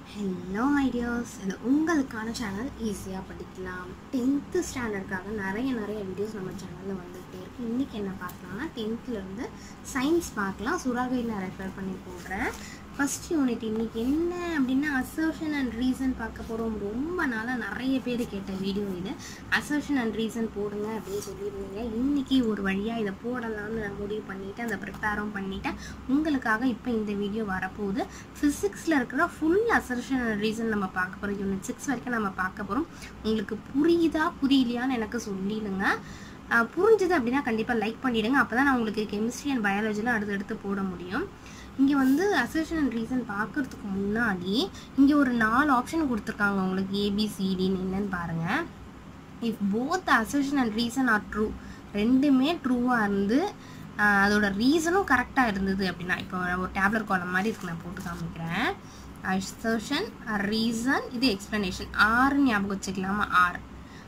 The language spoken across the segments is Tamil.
ஹலோ ஐடியாஸ் இது உங்களுக்கான சேனல் ஈஸியாக படிக்கலாம் டென்த்து ஸ்டாண்டர்டுக்காக நிறைய நிறைய வீடியோஸ் நம்ம சேனலில் வந்துகிட்டே இருக்கு இன்றைக்கி என்ன பார்க்கலாம்னா டென்த்துலேருந்து சயின்ஸ் பார்க்கலாம் சுறாகையில் ரெஃபர் பண்ணி போடுறேன் ஃபஸ்ட் யூனிட் இன்னைக்கு என்ன அப்படின்னா அசர்ஷன் அண்ட் ரீசன் பார்க்க போகிறோம் ரொம்ப நாளாக நிறைய பேர் கேட்ட வீடியோ இது அசர்ஷன் அண்ட் ரீசன் போடுங்க அப்படின்னு சொல்லியிருந்தீங்க இன்னைக்கு ஒரு வழியாக இதை போடலாம்னு நான் முடிவு பண்ணிவிட்டு அந்த ப்ரிப்பேரும் பண்ணிட்டேன் உங்களுக்காக இப்போ இந்த வீடியோ வரப்போகுது ஃபிசிக்ஸில் இருக்கிற ஃபுல் அசர்ஷன் அண்ட் ரீசன் நம்ம பார்க்க போகிறோம் யூனிட் சிக்ஸ் வரைக்கும் நம்ம பார்க்க போகிறோம் உங்களுக்கு புரியுதா புரியலையான்னு எனக்கு சொல்லிடுங்க ஆஹ் புரிஞ்சுது அப்படின்னா கண்டிப்பாக லைக் பண்ணிவிடுங்க அப்போ தான் நான் உங்களுக்கு கெமிஸ்ட்ரி அண்ட் பயாலஜிலாம் அடுத்தடுத்து போட முடியும் இங்கே வந்து அசர்ஷன் அண்ட் ரீசன் பார்க்கறதுக்கு முன்னாடி இங்கே ஒரு நாலு ஆப்ஷன் கொடுத்துருக்காங்க உங்களுக்கு ஏபிசிடின்னு என்னன்னு பாருங்கள் if both assertion and reason are true ரெண்டுமே ட்ரூவாக இருந்து ஆஹ் அதோட ரீசனும் கரெக்டாக இருந்தது அப்படின்னா இப்போ ஒரு டேப்லெட் காலம் மாதிரி இருக்கு நான் போட்டு காமிக்கிறேன் அசர்ஷன் ரீசன் இது எக்ஸ்ப்ளனேஷன் ஆறு ஞாபகம் வச்சுக்கலாமா ஆர்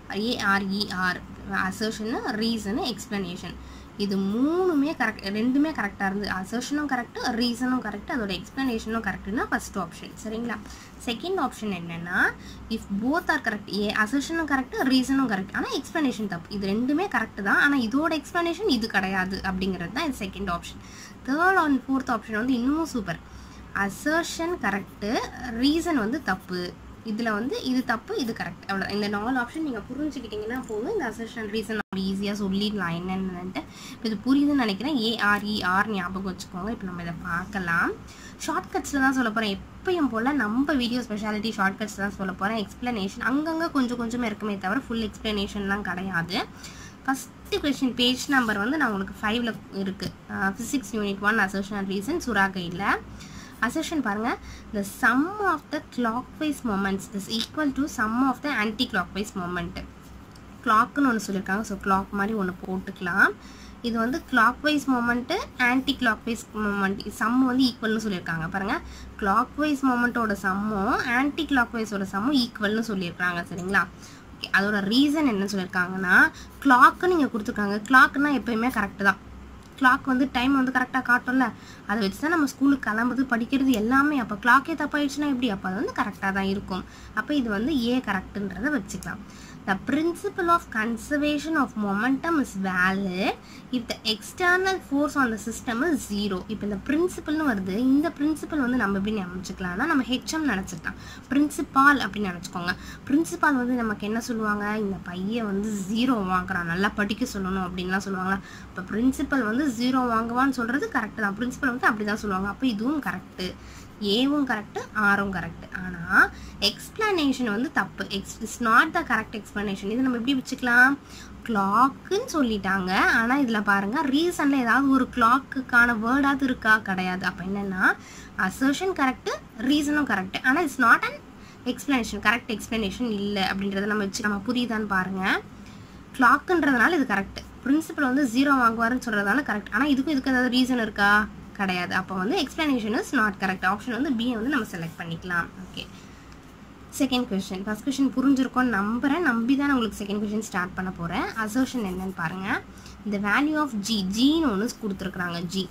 ஏஆர்இஆர் அசர்ஷனு ரீசனு எக்ஸ்ப்ளனேஷன் இது மூணுமே கரெக்ட் ரெண்டுமே கரெக்டாக இருந்து அசர்ஷனும் கரெக்டு ரீசனும் கரெக்ட் அதோட எக்ஸ்ப்ளனேஷனும் கரெக்டுனா ஃபர்ஸ்ட் ஆப்ஷன் சரிங்களா செகண்ட் ஆப்ஷன் என்னென்னா if both are correct A அசர்ஷனும் கரெக்டு ரீசனும் கரெக்ட் ஆனால் எக்ஸ்ப்ளனேஷன் தப்பு இது ரெண்டுமே கரெக்டு தான் ஆனால் இதோட எக்ஸ்ப்ளனேஷன் இது கிடையாது அப்படிங்கிறது தான் இது second option third and fourth option வந்து இன்னமும் சூப்பர் அசர்ஷன் கரெக்டு ரீசன் வந்து தப்பு இதில் வந்து இது தப்பு இது கரெக்ட் அவ்வளோ இந்த நாலு ஆப்ஷன் நீங்கள் புரிஞ்சுக்கிட்டீங்கன்னா போதும் இந்த அசர்ஷன் ரீசன் நம்ம ஈஸியாக சொல்லிடலாம் என்னென்னட்டு இப்போ இது புரியுதுன்னு நினைக்கிறேன் ஏஆர்இஆர் ஞாபகம் வச்சுக்கோங்க இப்போ நம்ம இதை பார்க்கலாம் ஷார்ட்கட்ஸில் தான் சொல்ல போகிறேன் எப்பயும் போல் நம்ம வீடியோ ஸ்பெஷாலிட்டி ஷார்ட்கட்ஸ் தான் சொல்ல போகிறேன் எக்ஸ்ப்ளனேஷன் அங்கங்கே கொஞ்சம் கொஞ்சமே இருக்குமே தவிர ஃபுல் எக்ஸ்ப்ளனேஷன்லாம் கிடையாது ஃபஸ்ட்டு கொஷின் பேஜ் நம்பர் வந்து நான் உங்களுக்கு ஃபைவ்ல இருக்குது physics unit one assertion and reason Sura கைடில் அசர்ஷன் பாருங்கள் the sum of the clockwise moments is equal to sum of the anti clockwise moment கிளாக்குன்னு ஒன்று சொல்லியிருக்காங்க ஸோ கிளாக் மாதிரி ஒன்று போட்டுக்கலாம் இது வந்து clockwise moment anti clockwise moment sum வந்து ஈக்குவல்னு சொல்லியிருக்காங்க பாருங்கள் கிளாக்வைஸ் மூமெண்ட்டோட சம்மும் ஆன்டி கிளாக்வைஸோட சம்மும் ஈக்குவல்னு சொல்லியிருக்காங்க சரிங்களா ஓகே அதோட ரீசன் என்ன சொல்லியிருக்காங்கன்னா கிளாக்கு நீங்கள் கொடுத்துருக்காங்க கிளாக்குன்னா எப்பயுமே கரெக்டு தான் கிளாக் வந்து டைம் வந்து கரெக்டாக காட்டும்ல அதை வச்சு தான் நம்ம ஸ்கூலுக்கு கிளம்புறது படிக்கிறது எல்லாமே அப்போ கிளாக்கே தப்பாயிடுச்சுன்னா எப்படி அப்போ அது வந்து கரெக்டாக தான் இருக்கும் அப்போ இது வந்து ஏ கரெக்டுன்றதை வச்சுக்கலாம் the principle of conservation of momentum is valid if the external force on the system is zero இப்போ இந்த பிரின்சிபல்னு வருது இந்த பிரின்சிபல் வந்து நம்ம எப்படி நினச்சிக்கலாம்னா நம்ம ஹெச்எம் நினச்சிக்கலாம் பிரின்சிபால் அப்படின்னு நினச்சிக்கோங்க பிரின்சிபால் வந்து நமக்கு என்ன சொல்லுவாங்க இந்த பையன் வந்து ஜீரோ வாங்குறான் நல்லா படிக்க சொல்லணும் அப்படின்லாம் சொல்லுவாங்களா இப்போ பிரின்சிபல் வந்து ஜீரோ வாங்குவான்னு சொல்கிறது கரெக்டு தான் பிரின்சிபல் வந்து அப்படி தான் சொல்லுவாங்க அப்போ இதுவும் கரெக்டு ஏவும் கரெக்டு ஆரும் கரெக்டு ஆனால் எக்ஸ்பிளனேஷன் வந்து தப்பு எக்ஸ் it's not the correct explanation இது நம்ம எப்படி வச்சுக்கலாம் கிளாக்குன்னு சொல்லிட்டாங்க ஆனால் இதில் பாருங்கள் ரீசனில் ஏதாவது ஒரு கிளாக்குக்கான வேர்டாவது இருக்கா கிடையாது அப்போ என்னென்னா அசர்ஷன் கரெக்டு ரீசனும் கரெக்டு ஆனால் it's not an explanation correct explanation இல்லை அப்படின்றத நம்ம வச்சு நம்ம புரியுதான்னு பாருங்கள் கிளாக்குன்றதுனால இது கரெக்ட் பிரின்சிபல் வந்து ஜீரோ வாங்குவாருன்னு சொல்கிறதுனால கரெக்ட் ஆனால் இதுக்கும் இதுக்கு ஏதாவது ரீசன் இருக்கா கிடையாது அப்போ வந்து explanation is not correct option வந்து பியை வந்து நம்ம செலக்ட் பண்ணிக்கலாம் okay second question first question புரிஞ்சிருக்கோன்னு நம்புகிறேன் நம்பி தான் நான் உங்களுக்கு செகண்ட் கொஷின் ஸ்டார்ட் பண்ண போகிறேன் அசோஷன் என்னன்னு பாருங்கள் இந்த வேல்யூ ஆஃப் ஜி ஜின்னு ஒன்று கொடுத்துருக்குறாங்க g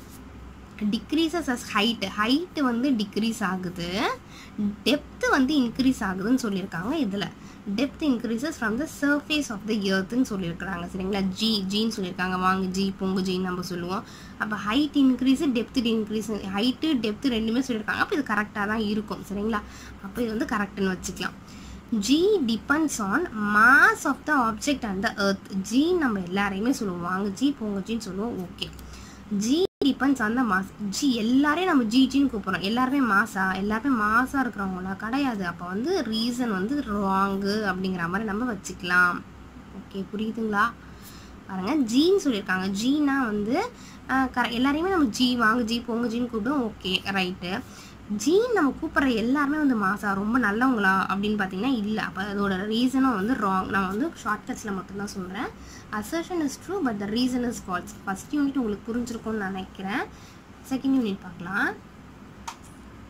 decreases as height height வந்து டிக்ரீஸ் ஆகுது டெப்த்து வந்து இன்க்ரீஸ் ஆகுதுன்னு சொல்லியிருக்காங்க இதில் depth increases from the surface of the இயர்த்துன்னு சொல்லியிருக்கிறாங்க சரிங்களா ஜி ஜின்னு சொல்லியிருக்காங்க வாங்க ஜி பொங்கு ஜின்னு நம்ம சொல்லுவோம் அப்போ height increase depth increase height depth ரெண்டுமே சொல்லியிருக்காங்க அப்போ இது கரெக்டாக தான் இருக்கும் சரிங்களா அப்போ இது வந்து கரெக்டுன்னு வச்சுக்கலாம் g depends on mass of the object and the earth ji நம்ம எல்லாரையுமே சொல்லுவோம் வாங்க ஜி போங்க ஜின்னு சொல்லுவோம் okay g depends on the mass ji எல்லாரையும் நம்ம ஜி ஜின்னு கூப்பிட்றோம் எல்லாருமே மாசா எல்லாருமே மாசாக இருக்கிறவங்களா கிடையாது அப்போ வந்து ரீசன் வந்து ராங்கு அப்படிங்கிற மாதிரி நம்ம வச்சுக்கலாம் ஓகே புரியுதுங்களா பாருங்க ஜின்னு சொல்லியிருக்காங்க ஜீனா வந்து கர எல்லாரையுமே நம்ம ஜி வாங்க ஜி போங்க ஜின்னு கூப்பிடுவோம் ஓகே ரைட்டு ஜீன் நம்ம கூப்பிட்ற எல்லாருமே வந்து மாசா ரொம்ப நல்லவங்களா அப்படின்னு பார்த்தீங்கன்னா இல்லை அப்போ அதோட ரீசனும் வந்து ராங் நான் வந்து ஷார்ட்கட்ஸில் மட்டும்தான் சொல்கிறேன் assertion is true but the reason is false first unit உங்களுக்கு புரிஞ்சிருக்கும்னு நினைக்கிறேன் செகண்ட் யூனிட் பார்க்கலாம்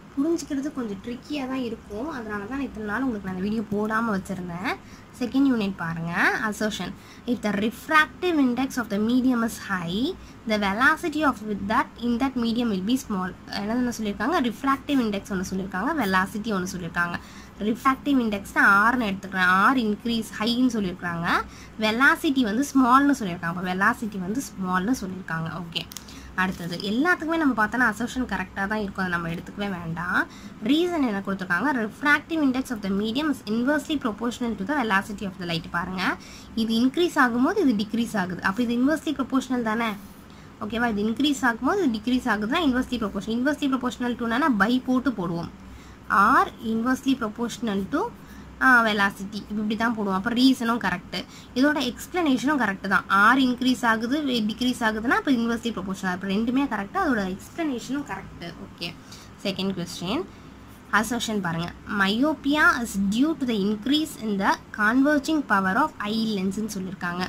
புரிஞ்சுக்கிறது கொஞ்சம் ட்ரிக்கியாக தான் இருக்கும் அதனால தான் நான் இத்தனை நாள் உங்களுக்கு நான் வீடியோ போடாமல் வச்சுருந்தேன் செகண்ட் யூனிட் பாருங்கள் assertion if the refractive index of the medium is high the velocity of with that in that medium will be small என்ன சொல்லியிருக்காங்க ரிஃப்ராக்டிவ் இண்டெக்ஸ் ஒன்று சொல்லியிருக்காங்க வெலாசிட்டி ஒன்று சொல்லியிருக்காங்க ரிஃப்ராக்டிவ் இண்டெக்ஸ் தான் ஆர்னு எடுத்துக்கிறேன் ஆர் இன்க்ரீஸ் ஹைன்னு சொல்லியிருக்காங்க வெலாசிட்டி வந்து ஸ்மால்னு சொல்லியிருக்காங்க அப்போ வெலாசிட்டி வந்து ஸ்மால்னு சொல்லியிருக்காங்க ஓகே அடுத்தது எல்லாத்துக்குமே நம்ம பார்த்தோன்னா அசோஷன் கரெக்டாக தான் இருக்கும் அதை நம்ம எடுத்துக்கவே வேண்டாம் ரீசன் என்ன கொடுத்துருக்காங்க refractive index of the medium is inversely proportional to the velocity of the light பாருங்கள் இது இன்க்ரீஸ் ஆகும்போது இது டிக்ரீஸ் ஆகுது அப்போ இது இன்வெர்ஸ்லி ப்ரொபோஷனல் தானே ஓகேவா இது இன்க்ரீஸ் ஆகும்போது இது டிக்ரீஸ் ஆகுதுன்னா இன்வெர்ஸ்லி ப்ரொபோஷன் இன்வெர்ஸ்லி ப்ரொபோஷனல் டுனா பை போட்டு போடுவோம் R inversely proportional to velocity இப்படி தான் போடுவோம் அப்போ ரீசனும் கரெக்டு இதோட எக்ஸ்ப்ளனேஷனும் கரெக்டு தான் ஆர் இன்க்ரீஸ் ஆகுது டிக்ரீஸ் ஆகுதுன்னா இப்போ இன்வெர்ஸ்லி ப்ரொபோஷனல் இப்போ ரெண்டுமே கரெக்டு அதோட எக்ஸ்ப்ளனேஷனும் correct okay second question assertion பாருங்கள் myopia is due to the increase in the converging power of eye லென்ஸ்ன்னு சொல்லியிருக்காங்க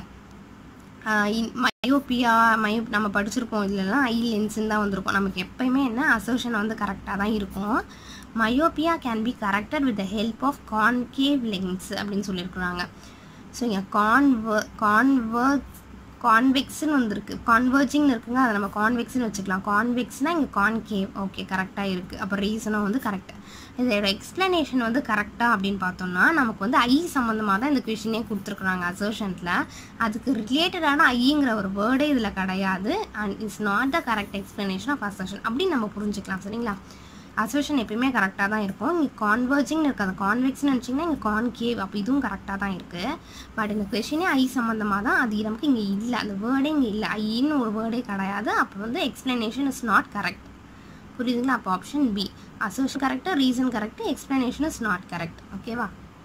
மயோப்பியா மயோ நம்ம படிச்சிருப்போம் இதுலலாம் ஐ லென்ஸுன்னு தான் வந்திருக்கும் நமக்கு எப்பயுமே என்ன அசர்ஷன் வந்து கரெக்டாக தான் இருக்கும் myopia can be corrected with the help of concave lens அப்படின்னு சொல்லியிருக்கிறாங்க ஸோ இங்கே கான்வ கான்வர்ட் கான்வெக்ஸ்னு வந்திருக்கு கான்வர்ஜிங்னு இருக்குங்க அதை நம்ம கான்வெக்ஸ்னு வச்சுக்கலாம் கான்வெக்ஸ்னால் இங்கே கான்கேவ் ஓகே கரெக்டாக இருக்குது அப்போ ரீசனும் வந்து கரெக்டு இதோட எக்ஸ்ப்ளனேஷன் வந்து கரெக்டாக அப்படின்னு பார்த்தோம்னா நமக்கு வந்து ஐ சம்மந்தமாக தான் இந்த கொஷினே கொடுத்துருக்குறாங்க அசர்ஷன்ஸில் அதுக்கு ரிலேட்டடான ஐங்கிற ஒரு வேர்டே இதில் கிடையாது and it's not the correct explanation of assertion அப்படின்னு நம்ம புரிஞ்சுக்கலாம் சரிங்களா அசர்ஷன் எப்பயுமே கரெக்டாக தான் இருக்கும் இங்கே கான்வர்ஜிங்னு இருக்குது அந்த கான்வெக்ஸ்னு நினச்சிங்கன்னா இங்கே கான்கேவ் அப்போ இதுவும் கரெக்டாக தான் இருக்குது பட் இந்த கொஷினே ஐ சம்மந்தமாக தான் அது நமக்கு இங்கே இல்லை அந்த வேர்டே இங்கே இல்லை ஐன்னு ஒரு வேர்டே கிடையாது அப்போ வந்து எக்ஸ்ப்ளனேஷன் இஸ் நாட் கரெக்ட் புரியுதுங்களா அப்போ ஆப்ஷன் பி அசோஷன் கரெக்டாக reason correct explanation is not correct ஓகேவா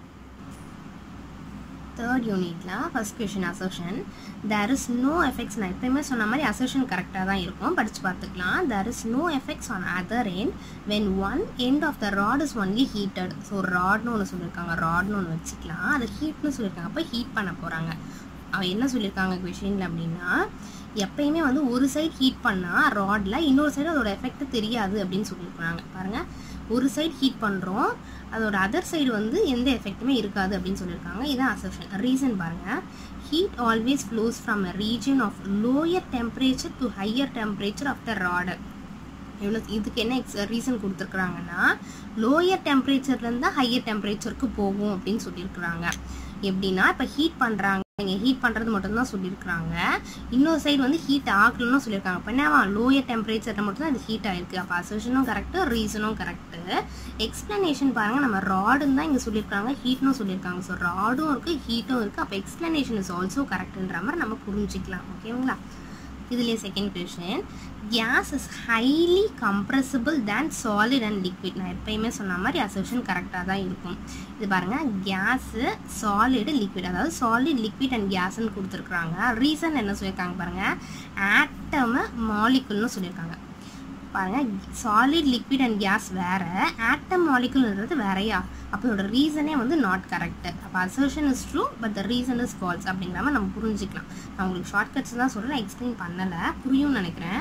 தேர்ட் யூனிட்டில் first question assertion there is no effects நான் எப்பயுமே சொன்ன மாதிரி அசோஷன் கரெக்டாக தான் இருக்கும் படித்து பார்த்துக்கலாம் there is no effects on other end when one end of the rod is only heated so ராட்னு ஒன்று சொல்லியிருக்காங்க ராட்னு ஒன்று வச்சுக்கலாம் அதை ஹீட்னு சொல்லியிருக்காங்க அப்போ ஹீட் பண்ண போகிறாங்க அவன் என்ன சொல்லியிருக்காங்க கொஷினில் அப்படின்னா எப்பயுமே வந்து ஒரு சைடு ஹீட் பண்ணால் ராடில் இன்னொரு சைடு அதோட எஃபெக்ட் தெரியாது அப்படின்னு சொல்லியிருக்காங்க பாருங்கள் ஒரு சைடு ஹீட் பண்ணுறோம் அதோட அதர் சைடு வந்து எந்த எஃபெக்ட்டுமே இருக்காது அப்படின்னு சொல்லியிருக்காங்க இதான் அசர்ஷன் ரீசன் பாருங்கள் heat always flows from a region of lower temperature to higher temperature of the rod எவ்வளோ இதுக்கு என்ன எக்ஸ் ரீசன் கொடுத்துருக்குறாங்கன்னா லோயர் டெம்பரேச்சர்லேருந்து ஹையர் டெம்பரேச்சருக்கு போகும் அப்படின்னு சொல்லியிருக்கிறாங்க எப்படின்னா இப்போ ஹீட் பண்ணுறாங்க நீங்கள் ஹீட் பண்ணுறது மட்டும்தான் சொல்லியிருக்கிறாங்க இன்னொரு சைடு வந்து ஹீட் ஆகலன்னு சொல்லியிருக்காங்க இப்போ என்னவா லோயர் டெம்பரேச்சரில் மட்டும் தான் அது ஹீட் ஆயிருக்கு அப்போ அசோஷனும் கரெக்டு ரீசனும் கரெக்டு எக்ஸ்ப்ளனேஷன் பாருங்கள் நம்ம ராடுன்னு தான் இங்கே சொல்லியிருக்காங்க ஹீட்னும் சொல்லியிருக்காங்க ஸோ ராடும் இருக்குது ஹீட்டும் இருக்குது அப்போ எக்ஸ்ப்ளனேஷன் இஸ் ஆல்சோ கரெக்டுன்ற மாதிரி நம்ம புரிஞ்சிக்கலாம் ஓகேங்களா இதுலேயே second question gas is highly compressible than solid and liquid நான் எப்பயுமே சொன்ன மாதிரி அசோஷன் கரெக்டாக தான் இருக்கும் இது பாருங்கள் கேஸு சாலிடு லிக்விட் அதாவது சாலிட் லிக்விட் அண்ட் கேஸ்ன்னு கொடுத்துருக்குறாங்க ரீசன் என்ன சொல்லியிருக்காங்க பாருங்கள் ஆட்டமு மாலிகுல்னு சொல்லியிருக்காங்க பாருங்கள் சாலிட் லிக்விட் அண்ட் கேஸ் வேறு ஆட்டம் மாலிகுல்ன்றது வேறையா அப்போ இதோட ரீசனே வந்து நாட் கரெக்டு அப்போ assertion is true but the reason is false அப்படிங்கிற மாதிரி நம்ம புரிஞ்சுக்கலாம் நான் உங்களுக்கு ஷார்ட்கட்ஸ் தான் சொல்கிறேன் எக்ஸ்பிளைன் பண்ணலை புரியும்னு நினைக்கிறேன்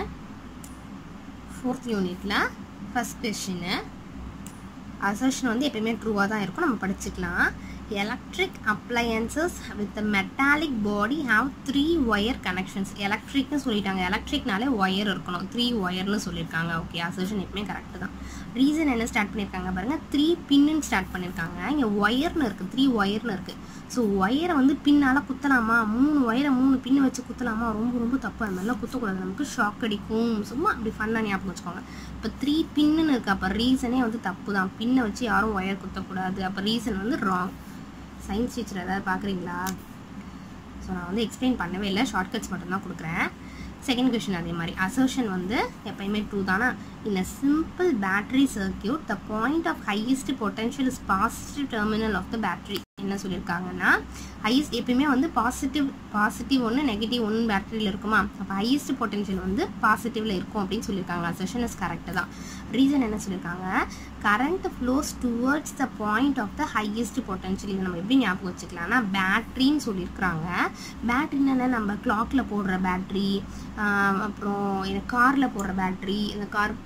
ஃபோர்த் யூனிட்டில் ஃபஸ்ட் கொஷின்னு அசர்ஷன் வந்து எப்பயுமே ட்ரூவாக தான் இருக்கும் நம்ம படிச்சுக்கலாம் electric appliances with metallic body have three wire connections எலக்ட்ரிக்னு சொல்லிட்டாங்க எலக்ட்ரிக்னாலே ஒயர் இருக்கணும் த்ரீ ஒயர்னு சொல்லியிருக்காங்க ஓகே அசர்ஷன் எப்பவுமே கரெக்டு தான் ரீசன் என்ன ஸ்டார்ட் பண்ணியிருக்காங்க பாருங்கள் த்ரீ பின்னு ஸ்டார்ட் பண்ணியிருக்காங்க இங்கே ஒயர்னு இருக்குது த்ரீ ஒயர்னு இருக்குது ஸோ ஒயரை வந்து பின்னால் குத்தலாமா மூணு ஒயரை மூணு பின்னு வச்சு குத்தலாமா ரொம்ப ரொம்ப தப்பு அது மாதிரிலாம் குத்தக்கூடாது நமக்கு ஷாக் அடிக்கும் சும்மா அப்படி ஃபன்னாக ஞாபகம் வச்சுக்கோங்க இப்போ த்ரீ பின்னு இருக்குது அப்போ ரீசனே வந்து தப்பு தான் பின்னை வச்சு யாரும் ஒயர் குத்தக்கூடாது அப்போ ரீசன் வந்து ராங் சயின்ஸ் டீச்சர் ஏதாவது பார்க்குறீங்களா ஸோ நான் வந்து எக்ஸ்பிளைன் பண்ணவே இல்லை ஷார்ட்கட்ஸ் மட்டும்தான் கொடுக்குறேன் செகண்ட் கொஷின் அதே மாதிரி அசர்ஷன் வந்து எப்பயுமே ட்ரூ தானா in a simple battery circuit the point of highest potential is positive terminal of the battery என்ன சொல்லியிருக்காங்கன்னா ஹையஸ்ட் எப்பயுமே வந்து பாசிட்டிவ் பாசிட்டிவ் ஒன்று நெகட்டிவ் ஒன்று பேட்டரியில் இருக்குமா அப்போ ஹையஸ்ட் பொட்டன்ஷியல் வந்து பாசிட்டிவில் இருக்கும் அப்படின்னு சொல்லியிருக்காங்க அசர்ஷன் இஸ் கரெக்டு தான் ரீசன் என்ன சொல்லியிருக்காங்க current flows towards the point of the highest potential இதை நம்ம எப்படி ஞாபகம் வச்சுக்கலாம்னா பேட்ரின்னு சொல்லியிருக்கிறாங்க பேட்ரின்னு என்ன நம்ம கிளாக்கில் போடுற பேட்ரி அப்புறம் இந்த காரில் போடுற பேட்ரி இந்த கார்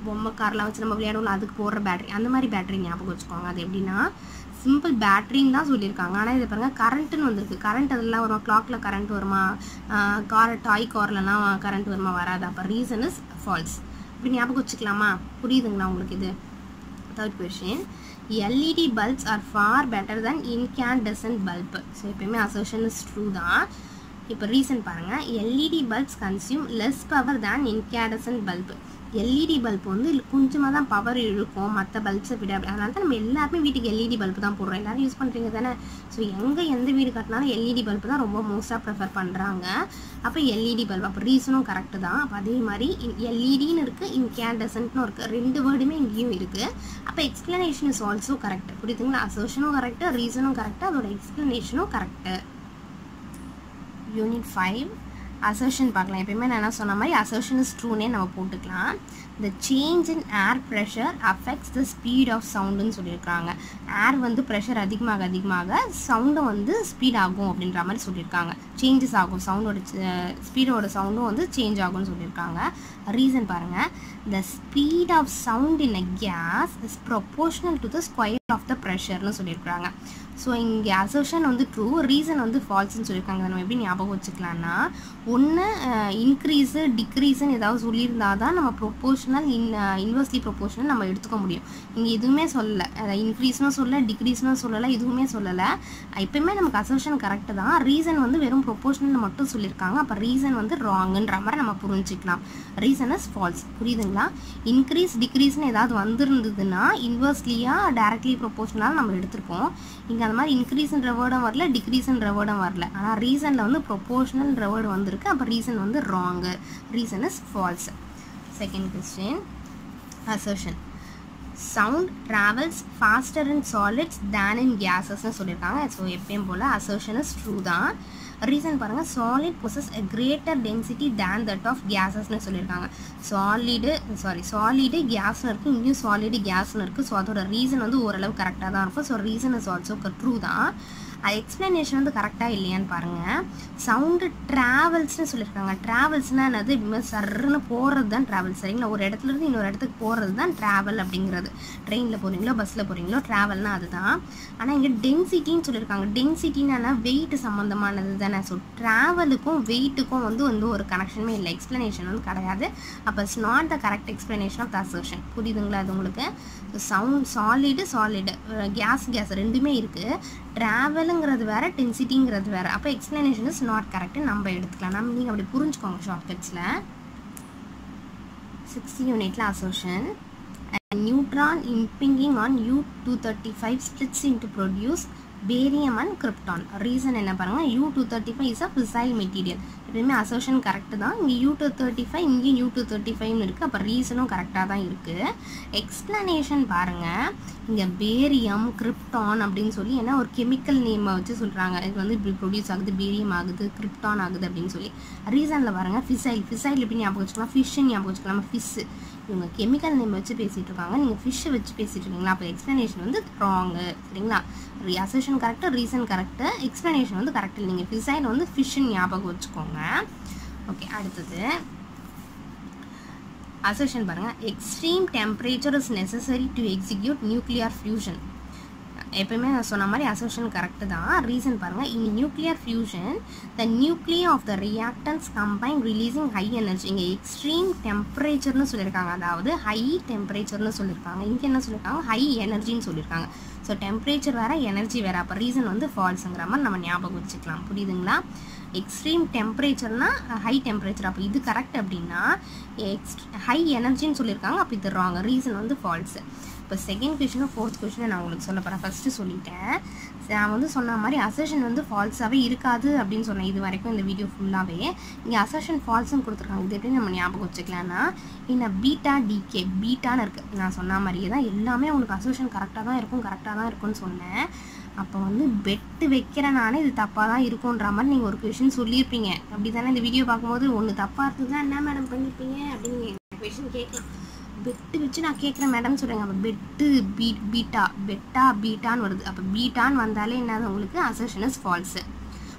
பொம்மை கார்லாம் வச்சு நம்ம விளையாடுவோம் அதுக்கு போடுற பேட்டரி அந்த மாதிரி பேட்டரி ஞாபகம் வச்சுக்கோங்க அது எப்படின்னா சிம்பிள் பேட்டரின்னு தான் சொல்லியிருக்காங்க ஆனால் இதை பாருங்கள் கரண்ட்டுன்னு வந்திருக்கு கரண்ட் அதெல்லாம் வருமா கிளாக்கில் கரண்ட் வருமா கார் டாய் கார்லலாம் கரண்ட் வருமா வராது அப்போ ரீசன் இஸ் ஃபால்ஸ் இப்படி ஞாபகம் வச்சுக்கலாமா புரியுதுங்களா உங்களுக்கு இது third question LED bulbs are far better than incandescent bulb so எப்பயுமே அசோஷன் இஸ் ட்ரூ தான் இப்போ ரீசன் பாருங்கள் LED bulbs consume less power than incandescent bulb LED bulb வந்து கொஞ்சமாக தான் பவர் இழுக்கும் மற்ற பல்ப்ஸை விட அதனால தான் நம்ம எல்லாருமே வீட்டுக்கு எல்இடி பல்ப் தான் போடுறோம் எல்லாரும் யூஸ் பண்ணுறீங்க தானே ஸோ எங்கே எந்த வீடு கட்டினாலும் எல்இடி பல்ப் தான் ரொம்ப மோஸ்ட்டாக ப்ரிஃபர் பண்ணுறாங்க அப்போ எல்இடி பல்ப் அப்போ ரீசனும் கரெக்டு தான் அப்போ அதே மாதிரி எல்இடின்னு இருக்குது இன்கேண்டசன்ட்னு இருக்குது ரெண்டு வேர்டுமே இங்கேயும் இருக்குது அப்போ எக்ஸ்ப்ளனேஷன் இஸ் ஆல்சோ கரெக்ட் புரியுதுங்களா அசோஷனும் கரெக்டு ரீசனும் கரெக்டு அதோட எக்ஸ்ப்ளனேஷனும் கரெக்டு யூனிட் ஃபைவ் அசர்ஷன் பார்க்கலாம் எப்பயுமே நான் என்ன சொன்ன மாதிரி அசர்ஷன் இஸ் ட்ரூனே நம்ம போட்டுக்கலாம் the change in air pressure affects the speed of சவுண்டுன்னு சொல்லியிருக்காங்க ஏர் வந்து ப்ரெஷர் அதிகமாக அதிகமாக சவுண்டும் வந்து ஸ்பீட் ஆகும் அப்படின்ற மாதிரி சொல்லியிருக்காங்க சேஞ்சஸ் ஆகும் சவுண்டோட ஸ்பீடோட சவுண்டும் வந்து சேஞ்ச் ஆகும்னு சொல்லியிருக்காங்க ரீசன் பாருங்கள் the speed of sound in a gas is proportional to the square of the ப்ரெஷர்னு சொல்லியிருக்காங்க ஸோ இங்கே அசோஷன் வந்து ட்ரூ ரீசன் வந்து ஃபால்ஸ்னு சொல்லியிருக்காங்க நம்ம எப்படி ஞாபகம் வச்சுக்கலாம்னா ஒன்று இன்க்ரீஸு டிக்ரீஸுன்னு ஏதாவது சொல்லியிருந்தா தான் நம்ம ப்ரொப்போர்ஷனல் இன் இன்வெர்ஸ்லி ப்ரொப்போர்ஷனல் நம்ம எடுத்துக்க முடியும் இங்கே எதுவுமே சொல்லலை இன்க்ரீஸ்னும் சொல்லலை டிக்ரீஸ்னும் சொல்லலை எதுவுமே சொல்லலை எப்பயுமே நமக்கு அசோஷன் கரெக்டு தான் ரீசன் வந்து வெறும் ப்ரொப்போர்ஷனல் மட்டும் சொல்லியிருக்காங்க அப்போ ரீசன் வந்து ராங்குன்ற மாதிரி நம்ம புரிஞ்சுக்கலாம் ரீசன் இஸ் ஃபால்ஸ் புரியுதுங்களா இன்க்ரீஸ் டிக்ரீஸ்னு ஏதாவது வந்திருந்ததுன்னா இன்வெர்ஸ்லியாக டேரக்ட்லி ப்ரொப்போர்ஷனலாக நம்ம எடுத்திருப்போம் இங்கே அந்த மாதிரி இன்க்ரீஸ்ன்ற வேர்டும் வரல டிக்ரீஸ்ன்ற வேர்டும் வரல ஆனால் ரீசனில் வந்து ப்ரொப்போர்ஷனல்ன்ற வேர்டு வந்திருக்கு அப்போ ரீசன் வந்து wrong reason is false second question assertion sound travels faster in solids than in கேஸஸ்னு சொல்லியிருக்காங்க ஸோ எப்பயும் போல் அசர்ஷன் இஸ் ட்ரூ தான் ரீசன் பாருங்கள் solid possess a greater density than that of கேஸஸ்னு சொல்லியிருக்காங்க சாலிடு சாரி சாலிடு கேஸ்னு இருக்குது இங்கேயும் சாலிடு கேஸ்னு இருக்குது ஸோ அதோட ரீசன் வந்து ஓரளவு கரெக்டாக தான் இருக்கும் so reason is also true தான் அது எக்ஸ்ப்ளனேஷன் வந்து கரெக்டாக இல்லையான்னு பாருங்கள் சவுண்டு ட்ராவல்ஸ்னு சொல்லியிருக்காங்க ட்ராவல்ஸ்னால் என்னது இப்படி சர்ன்னு போகிறது தான் ட்ராவல் சரிங்களா ஒரு இடத்துல இருந்து இன்னொரு இடத்துக்கு போகிறது தான் ட்ராவல் அப்படிங்கிறது ட்ரெயினில் போகிறீங்களோ பஸ்ஸில் போகிறீங்களோ ட்ராவல்னால் அதுதான் ஆனால் இங்கே டென்சிட்டின்னு சொல்லியிருக்காங்க டென்சிட்டின்னா வெயிட் சம்மந்தமானது தானே ஸோ ட்ராவலுக்கும் வெயிட்டுக்கும் வந்து வந்து ஒரு கனெக்ஷனுமே இல்லை எக்ஸ்ப்ளனேஷன் வந்து கிடையாது அப்போ it's not the correct explanation of the assertion புரியுதுங்களா அது உங்களுக்கு sound solid solid gas gas ரெண்டுமே இருக்குது ட்ராவலுங்கிறது வேறு டென்சிட்டிங்கிறது வேறு அப்போ எக்ஸ்ப்ளனேஷன் இஸ் நாட் கரெக்டு நம்ம எடுத்துக்கலாம் நம்ம நீங்கள் அப்படி புரிஞ்சுக்கோங்க ஷார்ட்கட்ஸில் சிக்ஸ்த் யூனிட்ல assertion neutron impinging on U two thirty five splits into produce barium and krypton reason என்ன பாருங்கள் U two thirty five is a fissile material எப்பயுமே அசோஷன் கரெக்டு தான் இங்கே யூ டூ தேர்ட்டி ஃபைவ் இங்கேயும் யூ டூ தேர்ட்டி ஃபைவ்னு இருக்குது அப்போ ரீசனும் கரெக்டாக தான் இருக்குது எக்ஸ்ப்ளனேஷன் பாருங்கள் இங்கே பேரியம் கிரிப்டான் அப்படின்னு சொல்லி ஏன்னா ஒரு கெமிக்கல் நேமை வச்சு சொல்கிறாங்க இது வந்து இப்படி ப்ரொடியூஸ் ஆகுது பேரியம் ஆகுது கிரிப்டான் ஆகுது அப்படின்னு சொல்லி ரீசனில் பாருங்கள் ஃபிசைல் ஃபிசைல் எப்படி ஞாபகம் வச்சுக்கலாம் ஃபிஷ்ஷுன்னு ஞாபகம் வச்சுக்கலாம் ஃபிஷ்ஷு இவங்க கெமிக்கல் நேம் வச்சு பேசிகிட்டு இருக்காங்க நீங்கள் ஃபிஷ்ஷை வச்சு பேசிகிட்டு இருக்கீங்களா அப்போ எக்ஸ்ப்ளனேஷன் வந்து ராங்கு சரிங்களா அசோஷன் கரெக்டாக ரீசன் கரெக்டு எக்ஸ்ப்ளனேஷன் வந்து கரெக்ட் இல்லை நீங்கள் ஃபிசைல் வந்து ஃபிஷ்ஷுன்னு ஞாபகம் வச்சுக்கோங்க ஓகே அடுத்தது அசோஷன் பாருங்கள் extreme temperature is necessary to execute nuclear fusion எப்பயுமே நான் சொன்ன மாதிரி அசோஷன் கரெக்டு தான் ரீசன் பாருங்கள் in nuclear fusion the nuclear of the reactants combine releasing high energy இங்கே எக்ஸ்ட்ரீம் டெம்பரேச்சர்னு சொல்லியிருக்காங்க அதாவது ஹை டெம்பரேச்சர்னு சொல்லியிருக்காங்க இங்கே என்ன சொல்லியிருக்காங்க ஹை எனர்ஜின்னு சொல்லியிருக்காங்க ஸோ டெம்பரேச்சர் வேறு எனர்ஜி வேறு அப்போ ரீசன் வந்து ஃபால்ஸுங்கிற மாதிரி நம்ம ஞாபகம் வச்சுக்கலாம் புரியுதுங்களா எக்ஸ்ட்ரீம் டெம்பரேச்சர்னா ஹை டெம்பரேச்சர் அப்போ இது கரெக்ட் அப்படின்னா எக்ஸ் ஹை எனர்ஜின்னு சொல்லியிருக்காங்க அப்போ இது ராங் ரீசன் வந்து ஃபால்ஸு இப்போ செகண்ட் கொஷனும் ஃபோர்த் கொஷனும் நான் உங்களுக்கு சொல்ல போகிறேன் ஃபஸ்ட்டு சொல்லிட்டேன் நான் வந்து சொன்ன மாதிரி அசர்ஷன் வந்து ஃபால்ஸாகவே இருக்காது அப்படின்னு சொன்னேன் இது வரைக்கும் இந்த வீடியோ ஃபுல்லாகவே இங்கே அசர்ஷன் ஃபால்ஸும் கொடுத்துருக்காங்க இது எப்படி நம்ம ஞாபகம் வச்சுக்கலாம்னா இந்த பீட்டா டிகே பீட்டான்னு இருக்குது நான் சொன்ன மாதிரியே தான் எல்லாமே உங்களுக்கு அசர்ஷன் கரெக்டாக தான் இருக்கும் கரெக்டாக தான் இருக்கும்னு சொன்னேன் அப்போ வந்து பெட்டு வைக்கிறனால இது தப்பாக தான் இருக்குன்ற மாதிரி நீங்கள் ஒரு கொஷின் சொல்லியிருப்பீங்க அப்படி தானே இந்த வீடியோ பார்க்கும்போது ஒன்று தப்பாக இருந்ததுன்னா என்ன மேடம் பண்ணியிருப்பீங்க அப்படின்னு கொஷின் கேட்கலாம் பெட்டு வச்சு நான் கேட்குறேன் மேடம் சொல்கிறேங்க அப்போ பெட்டு பீட் பீட்டா பெட்டா பீட்டான்னு வருது அப்போ பீட்டான்னு வந்தாலே என்னது உங்களுக்கு அசர்ஷன் இஸ் ஃபால்ஸு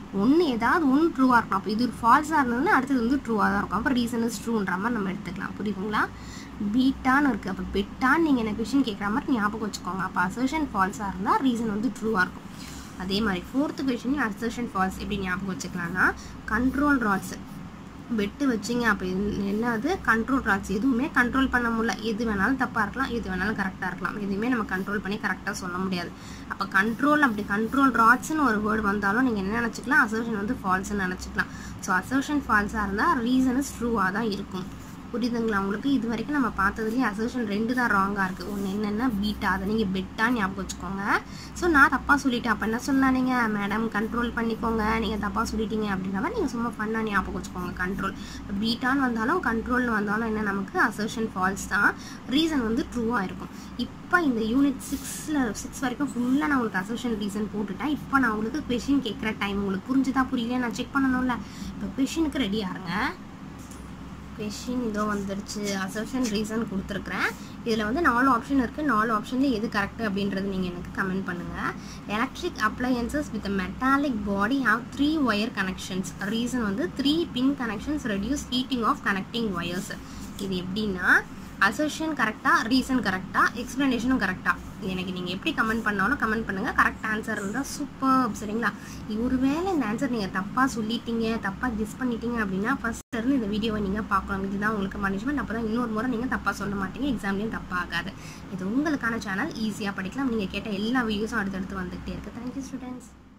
ஒன்று ஏதாவது ஒன்று ட்ரூவாக இருக்கும் அப்போ இது ஒரு ஃபால்ஸாக இருந்ததுன்னா அடுத்தது வந்து ட்ரூவாக தான் இருக்கும் அப்போ ரீசன் இஸ் ட்ரூன்ற மாதிரி நம்ம எடுத்துக்கலாம் புரியுதுங்களா பீட்டான்னு இருக்குது அப்போ பெட்டான்னு நீங்கள் என்ன கொஷின் கேட்குற மாதிரி ஞாபகம் வச்சுக்கோங்க அப்போ அசர்ஷன் ஃபால்ஸாக இருந்தால் ரீசன் வந்து ட்ரூவாக இருக்கும் அதே மாதிரி ஃபோர்த்து கொஷின் அசர்ஷன் ஃபால்ஸ் எப்படி ஞாபகம் வச்சுக்கலாம்னா கண்ட்ரோல் ராட்ஸ் வெட்டு வச்சிங்க அப்போ என்னது கண்ட்ரோல் ராட்ஸ் எதுவுமே கண்ட்ரோல் பண்ண முடியல எது வேணாலும் தப்பாக இருக்கலாம் எது வேணாலும் கரெக்டாக இருக்கலாம் எதுவுமே நம்ம கண்ட்ரோல் பண்ணி கரெக்டாக சொல்ல முடியாது அப்போ கண்ட்ரோல் அப்படி கண்ட்ரோல் ராட்ஸ்னு ஒரு வேர்டு வந்தாலும் நீங்கள் என்ன நினச்சிக்கலாம் அசர்ஷன் வந்து ஃபால்ஸ்னு நினச்சிக்கலாம் ஸோ அசர்ஷன் ஃபால்ஸாக இருந்தால் ரீசன் இஸ் ட்ரூவாக தான் இருக்கும் புரியுதுங்களா உங்களுக்கு இது வரைக்கும் நம்ம பார்த்ததுலேயே அசர்ஷன் ரெண்டு தான் ராங்காக இருக்குது ஒன்று என்னென்னா பீட்டா அதை நீங்கள் பெட்டா ஞாபகம் வச்சுக்கோங்க ஸோ நான் தப்பாக சொல்லிட்டேன் அப்போ என்ன சொன்னானீங்க மேடம் கண்ட்ரோல் பண்ணிக்கோங்க நீங்கள் தப்பாக சொல்லிட்டீங்க அப்படின்னா நீங்கள் சும்மா ஃபன்னாக ஞாபகம் வச்சுக்கோங்க கண்ட்ரோல் பீட்டான்னு வந்தாலும் கண்ட்ரோல்னு வந்தாலும் என்ன நமக்கு அசர்ஷன் ஃபால்ஸ் தான் ரீசன் வந்து ட்ரூவாக இருக்கும் இப்போ இந்த யூனிட் சிக்ஸில் சிக்ஸ் வரைக்கும் ஃபுல்லாக நான் உங்களுக்கு அசர்ஷன் ரீசன் போட்டுட்டேன் இப்போ நான் உங்களுக்கு கொஷின் கேட்குற டைம் உங்களுக்கு புரிஞ்சுதா புரியல நான் செக் பண்ணணும்ல இப்போ கொஷினுக்கு ரெடி ஆருங்க கொஷின் இதோ வந்துடுச்சு அசர்ஷன் ரீசன் கொடுத்துருக்குறேன் இதில் வந்து நாலு ஆப்ஷன் இருக்குது நாலு ஆப்ஷனில் எது கரெக்டு அப்படின்றது நீங்கள் எனக்கு கமெண்ட் பண்ணுங்கள் electric appliances with metallic body have three wire connections reason வந்து three pin connections reduce heating of connecting wires இது எப்படின்னா அசர்ஷன் கரெக்டாக ரீசன் கரெக்டாக எக்ஸ்ப்ளனேஷனும் கரெக்டாக எனக்கு நீங்கள் எப்படி கமெண்ட் பண்ணாலும் கமெண்ட் பண்ணுங்கள் கரெக்ட் ஆன்சர் இருந்தால் சூப்பர் சரிங்களா ஒருவேளை இந்த ஆன்சர் நீங்கள் தப்பாக சொல்லிட்டீங்க தப்பாக கெஸ் பண்ணிட்டீங்க அப்படின்னா ஃபஸ்ட் இருந்து இந்த வீடியோவை நீங்கள் பார்க்கணும் இதுதான் உங்களுக்கு மனிஷ்மெண்ட் அப்போ தான் இன்னொரு முறை நீங்கள் தப்பாக சொல்ல மாட்டீங்க எக்ஸாம்லேயும் தப்பாகாது இது உங்களுக்கான சேனல் ஈஸியாக படிக்கலாம் நீங்கள் கேட்ட எல்லா வீடியோஸும் அடுத்தடுத்து வந்துகிட்டே இருக்குது தேங்க்யூ ஸ்டூடெண்ட்ஸ்